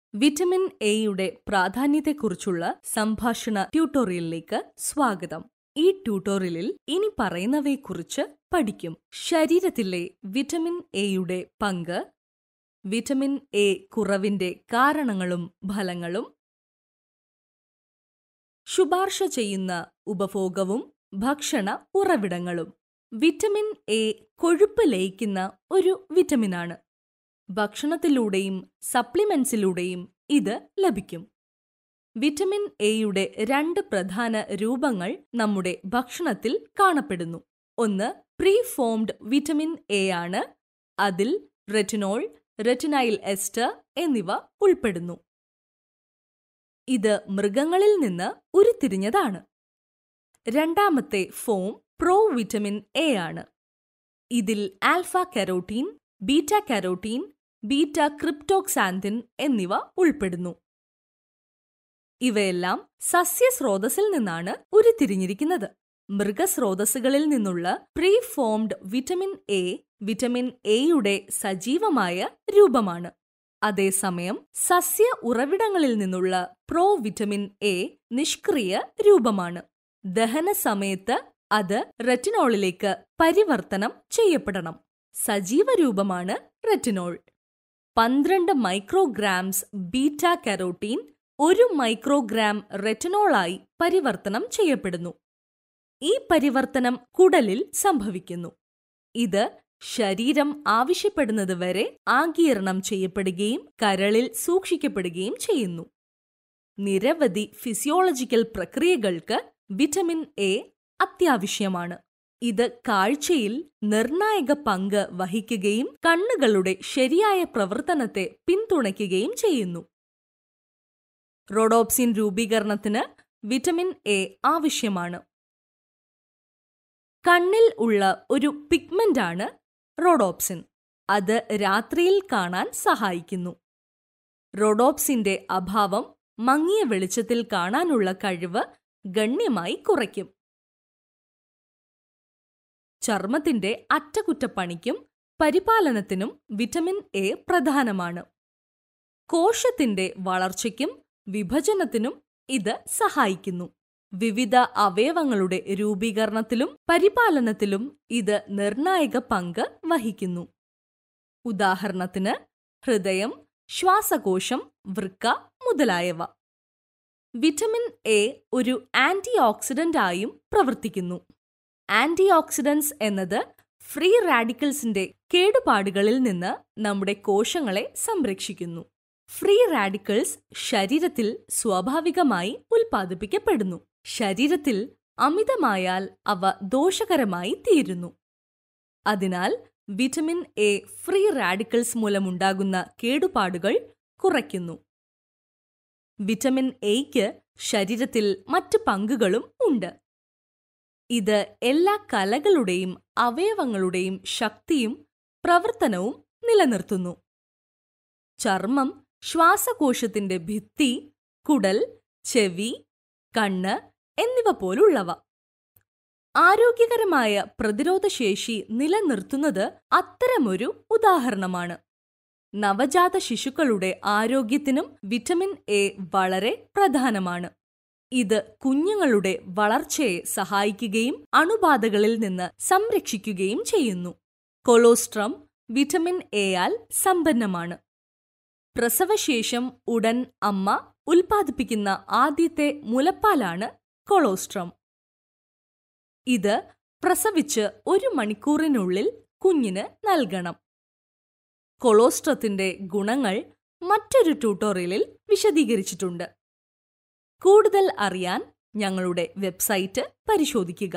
vitamin എയുടെ പ്രാധാന്യത്തെക്കുറിച്ചുള്ള സംഭാഷണ ട്യൂട്ടോറിയലിലേക്ക് സ്വാഗതം ഈ ട്യൂട്ടോറിയലിൽ ഇനി പറയുന്നവയെക്കുറിച്ച് പഠിക്കും ശരീരത്തിലെ വിറ്റമിൻ എയുടെ പങ്ക് വിറ്റമിൻ എ കുറവിന്റെ കാരണങ്ങളും ഫലങ്ങളും ശുപാർശ ചെയ്യുന്ന ഉപഭോഗവും ഭക്ഷണ ഉറവിടങ്ങളും വിറ്റമിൻ എ കൊഴുപ്പ് ലയിക്കുന്ന ഒരു വിറ്റമിനാണ് ഭക്ഷണത്തിലൂടെയും സപ്ലിമെന്റ്സിലൂടെയും ഇത് ലഭിക്കും വിറ്റമിൻ എയുടെ രണ്ട് പ്രധാന രൂപങ്ങൾ നമ്മുടെ ഭക്ഷണത്തിൽ കാണപ്പെടുന്നു ഒന്ന് പ്രീ ഫോംഡ് വിറ്റമിൻ എ ആണ് അതിൽ റെറ്റിനോൾ റെറ്റിനൈൽ എസ്റ്റർ എന്നിവ ഉൾപ്പെടുന്നു ഇത് മൃഗങ്ങളിൽ നിന്ന് ഉരുത്തിരിഞ്ഞതാണ് രണ്ടാമത്തെ ഫോം പ്രോ വിറ്റമിൻ എ ആണ് ഇതിൽ alpha carotene beta carotene beta cryptoxanthin എന്നിവ ഉൾപ്പെടുന്നു ഇവയെല്ലാം സസ്യസ്രോതസ്സിൽ നിന്നാണ് ഉരുത്തിരിഞ്ഞിരിക്കുന്നത് മൃഗസ്രോതസ്സുകളിൽ നിന്നുള്ള pre formed vitamin A vitamin എയുടെ സജീവമായ രൂപമാണ് അതേസമയം സസ്യ ഉറവിടങ്ങളിൽ നിന്നുള്ള പ്രോ വിറ്റമിൻ എ നിഷ്ക്രിയ രൂപമാണ് ദഹന സമയത്ത് അത് റെറ്റിനോളിലേക്ക് പരിവർത്തനം ചെയ്യപ്പെടണം സജീവ രൂപമാണ് റെറ്റിനോൾ പന്ത്രണ്ട് മൈക്രോഗ്രാംസ് ബീറ്റ കരോട്ടീൻ ഒരു മൈക്രോഗ്രാം റെറ്റിനോളായി പരിവർത്തനം ചെയ്യപ്പെടുന്നു ഈ പരിവർത്തനം കുടലിൽ സംഭവിക്കുന്നു ഇത് ശരീരം ആവശ്യപ്പെടുന്നത് വരെ ആഗീരണം ചെയ്യപ്പെടുകയും കരളിൽ സൂക്ഷിക്കപ്പെടുകയും ചെയ്യുന്നു നിരവധി ഫിസിയോളജിക്കൽ പ്രക്രിയകൾക്ക് വിറ്റമിൻ എ അത്യാവശ്യമാണ് ഇത് കാഴ്ചയിൽ നിർണായക പങ്ക് വഹിക്കുകയും കണ്ണുകളുടെ ശരിയായ പ്രവർത്തനത്തെ പിന്തുണയ്ക്കുകയും ചെയ്യുന്നു റോഡോപ്സിൻ രൂപീകരണത്തിന് വിറ്റമിൻ എ ആവശ്യമാണ് കണ്ണിൽ ഉള്ള ഒരു പിഗ്മെന്റാണ് റോഡോപ്സിൻ അത് രാത്രിയിൽ കാണാൻ സഹായിക്കുന്നു റോഡോപ്സിന്റെ അഭാവം മങ്ങിയ വെളിച്ചത്തിൽ കാണാനുള്ള കഴിവ് ഗണ്യമായി കുറയ്ക്കും ചർമ്മത്തിന്റെ അറ്റകുറ്റപ്പണിക്കും പരിപാലനത്തിനും വിറ്റമിൻ എ പ്രധാനമാണ് കോശത്തിന്റെ വളർച്ചയ്ക്കും വിഭജനത്തിനും ഇത് സഹായിക്കുന്നു വിവിധ അവയവങ്ങളുടെ രൂപീകരണത്തിലും പരിപാലനത്തിലും ഇത് നിർണായക പങ്ക് വഹിക്കുന്നു ഉദാഹരണത്തിന് ഹൃദയം ശ്വാസകോശം വൃക്ക മുതലായവ വിറ്റമിൻ എ ഒരു ആന്റി ഓക്സിഡന്റ് ആയും പ്രവർത്തിക്കുന്നു ആന്റി ഓക്സിഡൻസ് എന്നത് ഫ്രീ റാഡിക്കൽസിന്റെ കേടുപാടുകളിൽ നിന്ന് നമ്മുടെ കോശങ്ങളെ സംരക്ഷിക്കുന്നു ഫ്രീ റാഡിക്കൽസ് ശരീരത്തിൽ സ്വാഭാവികമായി ഉൽപ്പാദിപ്പിക്കപ്പെടുന്നു ശരീരത്തിൽ അമിതമായാൽ അവ ദോഷകരമായി തീരുന്നു അതിനാൽ വിറ്റമിൻ എ ഫ്രീ റാഡിക്കൽസ് മൂലമുണ്ടാകുന്ന കേടുപാടുകൾ കുറയ്ക്കുന്നു വിറ്റമിൻ എയ്ക്ക് ശരീരത്തിൽ മറ്റ് പങ്കുകളും ഉണ്ട് ഇത് എല്ലാ കലകളുടെയും അവയവങ്ങളുടെയും ശക്തിയും പ്രവർത്തനവും നിലനിർത്തുന്നു ചർമ്മം ശ്വാസകോശത്തിന്റെ ഭിത്തി കുടൽ ചെവി കണ്ണ് എന്നിവ പോലുള്ളവ ആരോഗ്യകരമായ പ്രതിരോധശേഷി നിലനിർത്തുന്നത് അത്തരമൊരു ഉദാഹരണമാണ് നവജാത ശിശുക്കളുടെ ആരോഗ്യത്തിനും വിറ്റമിൻ എ വളരെ പ്രധാനമാണ് ഇത് കുഞ്ഞുങ്ങളുടെ വളർച്ചയെ സഹായിക്കുകയും അണുബാധകളിൽ നിന്ന് സംരക്ഷിക്കുകയും ചെയ്യുന്നു കൊളോസ്ട്രം വിറ്റമിൻ എയാൽ സമ്പന്നമാണ് പ്രസവശേഷം ഉടൻ അമ്മ ഉൽപ്പാദിപ്പിക്കുന്ന ആദ്യത്തെ മുലപ്പാലാണ് കൊളോസ്ട്രം ഇത് പ്രസവിച്ച് ഒരു മണിക്കൂറിനുള്ളിൽ കുഞ്ഞിന് നൽകണം കൊളോസ്ട്രത്തിന്റെ ഗുണങ്ങൾ മറ്റൊരു ട്യൂട്ടോറിയലിൽ വിശദീകരിച്ചിട്ടുണ്ട് കൂടുതൽ അറിയാൻ ഞങ്ങളുടെ വെബ്സൈറ്റ് പരിശോധിക്കുക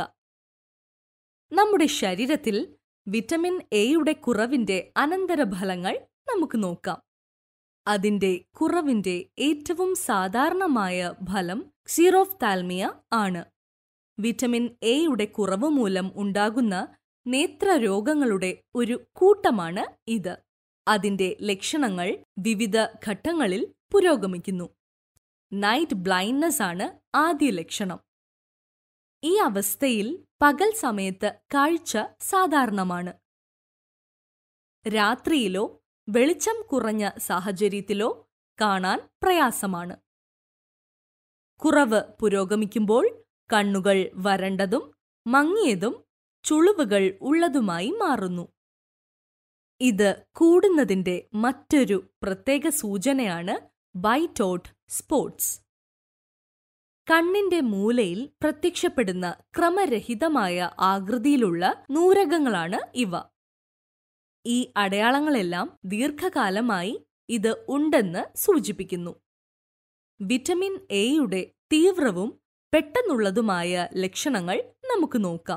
നമ്മുടെ ശരീരത്തിൽ വിറ്റമിൻ എയുടെ കുറവിന്റെ അനന്തരഫലങ്ങൾ നമുക്ക് നോക്കാം അതിന്റെ കുറവിന്റെ ഏറ്റവും സാധാരണമായ ഫലം സീറോഫ്താൽമിയ ആണ് വിറ്റമിൻ എയുടെ കുറവ് മൂലം ഉണ്ടാകുന്ന നേത്രരോഗങ്ങളുടെ ഒരു കൂട്ടമാണ് ഇത് അതിന്റെ ലക്ഷണങ്ങൾ വിവിധ ഘട്ടങ്ങളിൽ പുരോഗമിക്കുന്നു നൈറ്റ് ബ്ലൈൻഡ്നെസ് ആണ് ആദ്യ ലക്ഷണം ഈ അവസ്ഥയിൽ പകൽ സമയത്ത് കാഴ്ച സാധാരണമാണ് രാത്രിയിലോ വെളിച്ചം കുറഞ്ഞ സാഹചര്യത്തിലോ കാണാൻ പ്രയാസമാണ് കുറവ് പുരോഗമിക്കുമ്പോൾ കണ്ണുകൾ വരണ്ടതും മങ്ങിയതും ചുളിവുകൾ ഉള്ളതുമായി മാറുന്നു ഇത് കൂടുന്നതിന്റെ മറ്റൊരു പ്രത്യേക സൂചനയാണ് ബൈറ്റോട്ട് സ്പോട്സ് കണ്ണിന്റെ മൂലയിൽ പ്രത്യക്ഷപ്പെടുന്ന ക്രമരഹിതമായ ആകൃതിയിലുള്ള നൂരകങ്ങളാണ് ഇവ ഈ അടയാളങ്ങളെല്ലാം ദീർഘകാലമായി ഇത് ഉണ്ടെന്ന് സൂചിപ്പിക്കുന്നു വിറ്റമിൻ എയുടെ തീവ്രവും പെട്ടെന്നുള്ളതുമായ ലക്ഷണങ്ങൾ നമുക്ക് നോക്കാം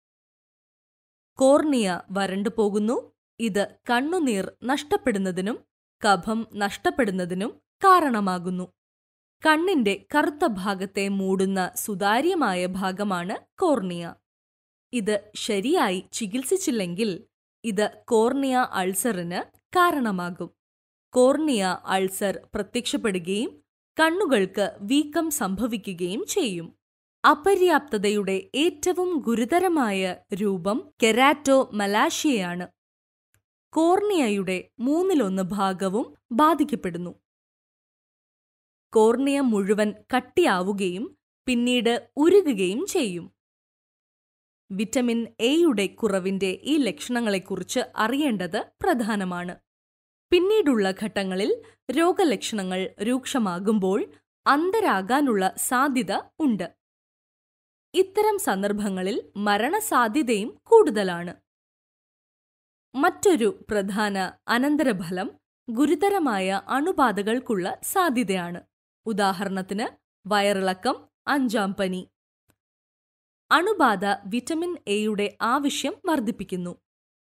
കോർണിയ വരണ്ടു പോകുന്നു ഇത് കണ്ണുനീർ നഷ്ടപ്പെടുന്നതിനും കഫം നഷ്ടപ്പെടുന്നതിനും കാരണമാകുന്നു കണ്ണിന്റെ കറുത്ത ഭാഗത്തെ മൂടുന്ന സുതാര്യമായ ഭാഗമാണ് കോർണിയ ഇത് ശരിയായി ചികിത്സിച്ചില്ലെങ്കിൽ ഇത് കോർണിയ അൾസറിന് കാരണമാകും കോർണിയ അൾസർ പ്രത്യക്ഷപ്പെടുകയും കണ്ണുകൾക്ക് വീക്കം സംഭവിക്കുകയും ചെയ്യും അപര്യാപ്തതയുടെ ഏറ്റവും ഗുരുതരമായ രൂപം കെരാറ്റോ മലാഷിയയാണ് കോർണിയയുടെ മൂന്നിലൊന്ന് ഭാഗവും ബാധിക്കപ്പെടുന്നു കോർണിയ മുഴുവൻ കട്ടിയാവുകയും പിന്നീട് ഉരുകുകയും ചെയ്യും വിറ്റമിൻ എയുടെ കുറവിന്റെ ഈ ലക്ഷണങ്ങളെക്കുറിച്ച് അറിയേണ്ടത് പ്രധാനമാണ് പിന്നീടുള്ള ഘട്ടങ്ങളിൽ രോഗലക്ഷണങ്ങൾ രൂക്ഷമാകുമ്പോൾ അന്തരാകാനുള്ള സാധ്യത ഉണ്ട് ഇത്തരം സന്ദർഭങ്ങളിൽ മരണസാധ്യതയും കൂടുതലാണ് മറ്റൊരു പ്രധാന അനന്തരഫലം ഗുരുതരമായ അണുബാധകൾക്കുള്ള സാധ്യതയാണ് ഉദാഹരണത്തിന് വയറിളക്കം അഞ്ചാം പനി അണുബാധ വിറ്റമിൻ എയുടെ ആവശ്യം വർദ്ധിപ്പിക്കുന്നു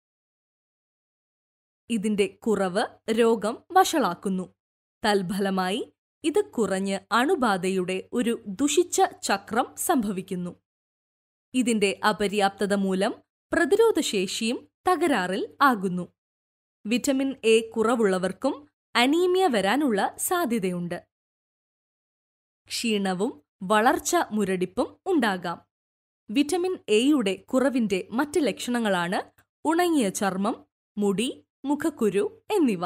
ഇതിന്റെ കുറവ് രോഗം വഷളാക്കുന്നു തൽഫലമായി ഇത് കുറഞ്ഞ് അണുബാധയുടെ ഒരു ദുഷിച്ച ചക്രം സംഭവിക്കുന്നു ഇതിന്റെ അപര്യാപ്തത മൂലം പ്രതിരോധശേഷിയും തകരാറിൽ ആകുന്നു വിറ്റമിൻ എ കുറവുള്ളവർക്കും അനീമിയ വരാനുള്ള സാധ്യതയുണ്ട് ക്ഷീണവും വളർച്ച മുരടിപ്പും ഉണ്ടാകാം വിറ്റമിൻ എയുടെ കുറവിന്റെ മറ്റ് ലക്ഷണങ്ങളാണ് ഉണങ്ങിയ ചർമ്മം മുടി മുഖക്കുരു എന്നിവ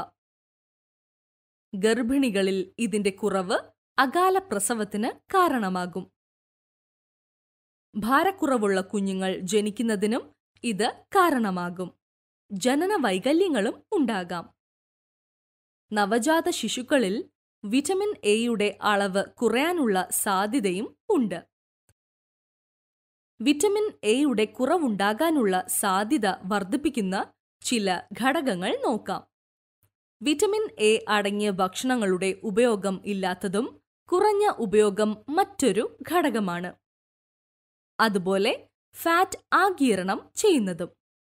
ഗർഭിണികളിൽ ഇതിന്റെ കുറവ് അകാല പ്രസവത്തിന് കാരണമാകും ഭാരക്കുറവുള്ള കുഞ്ഞുങ്ങൾ ജനിക്കുന്നതിനും ഇത് കാരണമാകും ജനന വൈകല്യങ്ങളും ഉണ്ടാകാം നവജാത ശിശുക്കളിൽ വിറ്റമിൻ എയുടെ അളവ് കുറയാനുള്ള സാധ്യതയും ഉണ്ട് വിറ്റമിൻ എയുടെ കുറവുണ്ടാകാനുള്ള സാധ്യത വർദ്ധിപ്പിക്കുന്ന ചില ഘടകങ്ങൾ നോക്കാം വിറ്റമിൻ എ അടങ്ങിയ ഭക്ഷണങ്ങളുടെ ഉപയോഗം ഇല്ലാത്തതും കുറഞ്ഞ ഉപയോഗം മറ്റൊരു ഘടകമാണ് അതുപോലെ ഫാറ്റ് ആഗീരണം ചെയ്യുന്നതും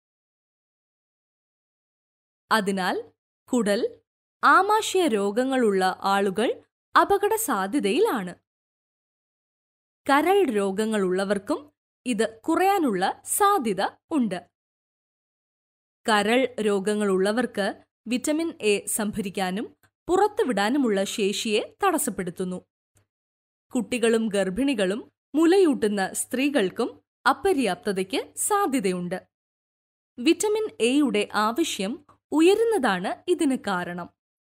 അതിനാൽ കുടൽ ആമാശയ രോഗങ്ങളുള്ള ആളുകൾ അപകട സാധ്യതയിലാണ് കരൾ രോഗങ്ങളുള്ളവർക്കും ഇത് കുറയാനുള്ള സാധ്യത ഉണ്ട് കരൾ രോഗങ്ങളുള്ളവർക്ക് വിറ്റമിൻ എ സംഭരിക്കാനും പുറത്തുവിടാനുമുള്ള ശേഷിയെ തടസ്സപ്പെടുത്തുന്നു കുട്ടികളും ഗർഭിണികളും മുലയൂട്ടുന്ന സ്ത്രീകൾക്കും അപര്യാപ്തതയ്ക്ക് സാധ്യതയുണ്ട് വിറ്റമിൻ എയുടെ ആവശ്യം ഉയരുന്നതാണ് ഇതിന് കാരണം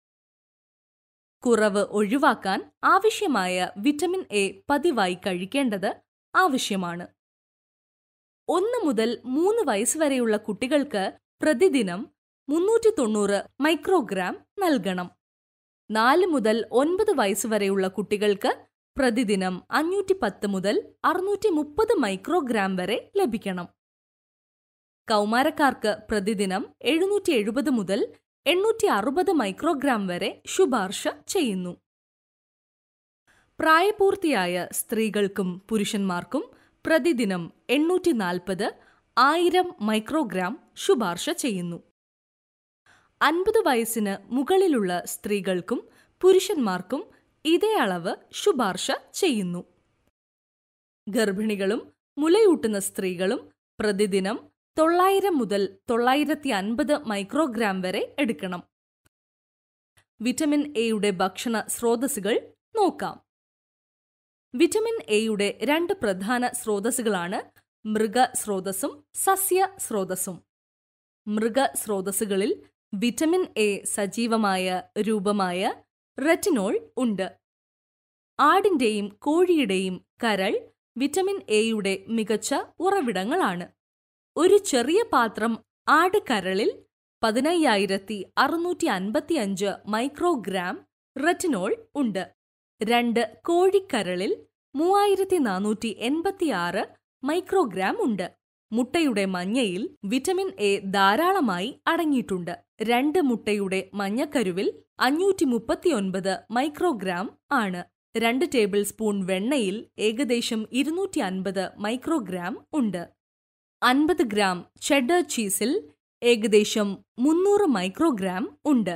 കുറവ് ഒഴിവാക്കാൻ ആവശ്യമായ വിറ്റമിൻ എ പതിവായി കഴിക്കേണ്ടത് ആവശ്യമാണ് ഒന്ന് മുതൽ മൂന്ന് വയസ്സ് വരെയുള്ള കുട്ടികൾക്ക് പ്രതിദിനം മുന്നൂറ്റി തൊണ്ണൂറ് മൈക്രോഗ്രാം നൽകണം നാല് മുതൽ ഒൻപത് വയസ്സ് വരെയുള്ള കുട്ടികൾക്ക് പ്രതിദിനം അഞ്ഞൂറ്റി പത്ത് മുതൽ അറുന്നൂറ്റി മുപ്പത് മൈക്രോഗ്രാം വരെ ലഭിക്കണം കൗമാരക്കാർക്ക് പ്രതിദിനം എഴുന്നൂറ്റി എഴുപത് മുതൽ എണ്ണൂറ്റി അറുപത് മൈക്രോഗ്രാം വരെ ശുപാർശ ചെയ്യുന്നു പ്രായപൂർത്തിയായ സ്ത്രീകൾക്കും പുരുഷന്മാർക്കും പ്രതിദിനം എണ്ണൂറ്റി നാൽപ്പത് ആയിരം മൈക്രോഗ്രാം ശുപാർശ ചെയ്യുന്നു അൻപത് വയസ്സിന് മുകളിലുള്ള സ്ത്രീകൾക്കും പുരുഷന്മാർക്കും ഇതേ അളവ് ശുപാർശ ചെയ്യുന്നു ഗർഭിണികളും മുലയൂട്ടുന്ന സ്ത്രീകളും പ്രതിദിനം തൊള്ളായിരം മുതൽ തൊള്ളായിരത്തി അൻപത് മൈക്രോഗ്രാം വരെ എടുക്കണം വിറ്റമിൻ എയുടെ ഭക്ഷണ സ്രോതസ്സുകൾ നോക്കാം വിറ്റമിൻ എയുടെ രണ്ട് പ്രധാന സ്രോതസ്സുകളാണ് മൃഗ സ്രോതസ്സും സസ്യ സ്രോതസ്സും മൃഗ സ്രോതസ്സുകളിൽ വിറ്റമിൻ എ സജീവമായ രൂപമായ റെറ്റിനോൾ ഉണ്ട് ആടിന്റെയും കോഴിയുടെയും കരൾ വിറ്റമിൻ എയുടെ മികച്ച ഉറവിടങ്ങളാണ് ഒരു ചെറിയ പാത്രം ആട് കരളിൽ പതിനയ്യായിരത്തി അറുന്നൂറ്റി അൻപത്തിയഞ്ച് മൈക്രോഗ്രാം റെറ്റിനോൾ ഉണ്ട് രണ്ട് കോഴിക്കരളിൽ മൂവായിരത്തി നാനൂറ്റി എൺപത്തിയാറ് മൈക്രോഗ്രാം ഉണ്ട് മുട്ടയുടെ മഞ്ഞയിൽ വിറ്റമിൻ എ ധാരാളമായി അടങ്ങിയിട്ടുണ്ട് രണ്ട് മുട്ടയുടെ മഞ്ഞക്കരുവിൽ അഞ്ഞൂറ്റി മുപ്പത്തിയൊൻപത് മൈക്രോഗ്രാം ആണ് രണ്ട് ടേബിൾ സ്പൂൺ വെണ്ണയിൽ ഏകദേശം ഇരുന്നൂറ്റി അൻപത് മൈക്രോഗ്രാം ഉണ്ട് അൻപത് ഗ്രാം ചെഡർ ചീസിൽ ഏകദേശം മുന്നൂറ് മൈക്രോഗ്രാം ഉണ്ട്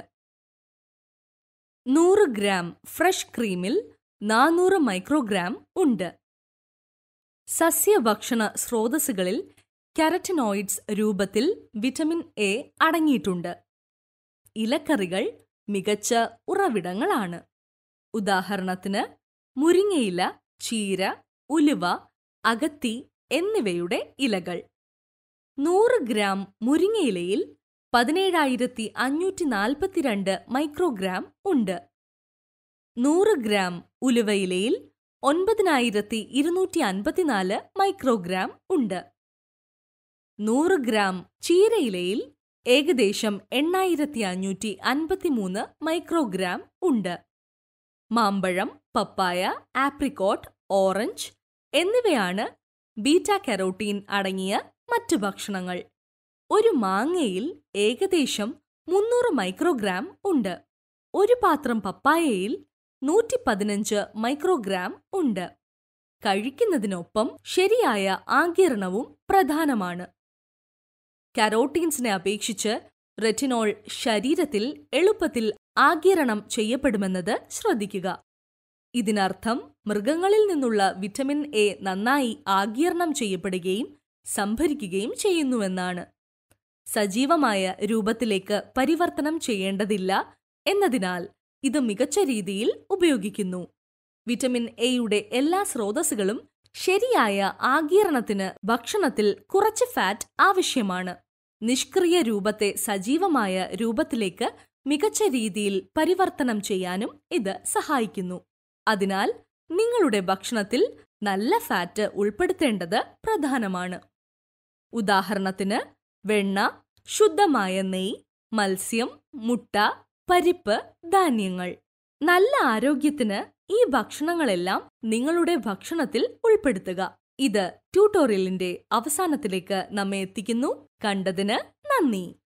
നൂറ് ഗ്രാം ഫ്രഷ് ക്രീമിൽ നാനൂറ് മൈക്രോഗ്രാം ഉണ്ട് സസ്യഭക്ഷണ സ്രോതസ്സുകളിൽ കാരറ്റനോയിഡ്സ് രൂപത്തിൽ വിറ്റമിൻ എ അടങ്ങിയിട്ടുണ്ട് ഇലക്കറികൾ മികച്ച ഉറവിടങ്ങളാണ് ഉദാഹരണത്തിന് മുരിങ്ങയില ചീര ഉലുവ അകത്തി എന്നിവയുടെ ഇലകൾ നൂറ് ഗ്രാം മുരിങ്ങയിലയിൽ പതിനേഴായിരത്തി അഞ്ഞൂറ്റി നാൽപ്പത്തിരണ്ട് മൈക്രോഗ്രാം ഉണ്ട് നൂറ് ഗ്രാം ഉലുവയിലയിൽ ഒൻപതിനായിരത്തി ഇരുന്നൂറ്റി അൻപത്തിനാല് മൈക്രോഗ്രാം ഉണ്ട് നൂറ് ഗ്രാം ചീരയിലയിൽ ഏകദേശം എണ്ണായിരത്തി അഞ്ഞൂറ്റി അൻപത്തിമൂന്ന് മൈക്രോഗ്രാം ഉണ്ട് മാമ്പഴം പപ്പായ ആപ്രിക്കോട്ട് ഓറഞ്ച് എന്നിവയാണ് ബീറ്റ കരോട്ടീൻ അടങ്ങിയ മറ്റു ഭക്ഷണങ്ങൾ ഒരു മാങ്ങയിൽ ഏകദേശം മുന്നൂറ് മൈക്രോഗ്രാം ഉണ്ട് ഒരു പാത്രം പപ്പായയിൽ നൂറ്റി പതിനഞ്ച് മൈക്രോഗ്രാം ഉണ്ട് കഴിക്കുന്നതിനൊപ്പം ശരിയായ ആകിരണവും പ്രധാനമാണ് കരോട്ടീൻസിനെ അപേക്ഷിച്ച് റെറ്റിനോൾ ശരീരത്തിൽ എളുപ്പത്തിൽ ആകിരണം ചെയ്യപ്പെടുമെന്നത് ശ്രദ്ധിക്കുക ഇതിനർത്ഥം മൃഗങ്ങളിൽ നിന്നുള്ള വിറ്റമിൻ എ നന്നായി ആകിരണം ചെയ്യപ്പെടുകയും സംഭരിക്കുകയും ചെയ്യുന്നുവെന്നാണ് സജീവമായ രൂപത്തിലേക്ക് പരിവർത്തനം ചെയ്യേണ്ടതില്ല എന്നതിനാൽ ഇത് മികച്ച രീതിയിൽ ഉപയോഗിക്കുന്നു വിറ്റമിൻ എയുടെ എല്ലാ സ്രോതസ്സുകളും ശരിയായ ആഗീരണത്തിന് ഭക്ഷണത്തിൽ കുറച്ച് ഫാറ്റ് ആവശ്യമാണ് നിഷ്ക്രിയ രൂപത്തെ സജീവമായ രൂപത്തിലേക്ക് മികച്ച രീതിയിൽ പരിവർത്തനം ചെയ്യാനും ഇത് സഹായിക്കുന്നു അതിനാൽ നിങ്ങളുടെ ഭക്ഷണത്തിൽ നല്ല ഫാറ്റ് ഉൾപ്പെടുത്തേണ്ടത് പ്രധാനമാണ് ഉദാഹരണത്തിന് വെണ്ണ ശുദ്ധമായ നെയ് മത്സ്യം മുട്ട പരിപ്പ് ധാന്യങ്ങൾ നല്ല ആരോഗ്യത്തിന് ഈ ഭക്ഷണങ്ങളെല്ലാം നിങ്ങളുടെ ഭക്ഷണത്തിൽ ഉൾപ്പെടുത്തുക ഇത് ട്യൂട്ടോറിയലിന്റെ അവസാനത്തിലേക്ക് നമ്മെ എത്തിക്കുന്നു കണ്ടതിന് നന്ദി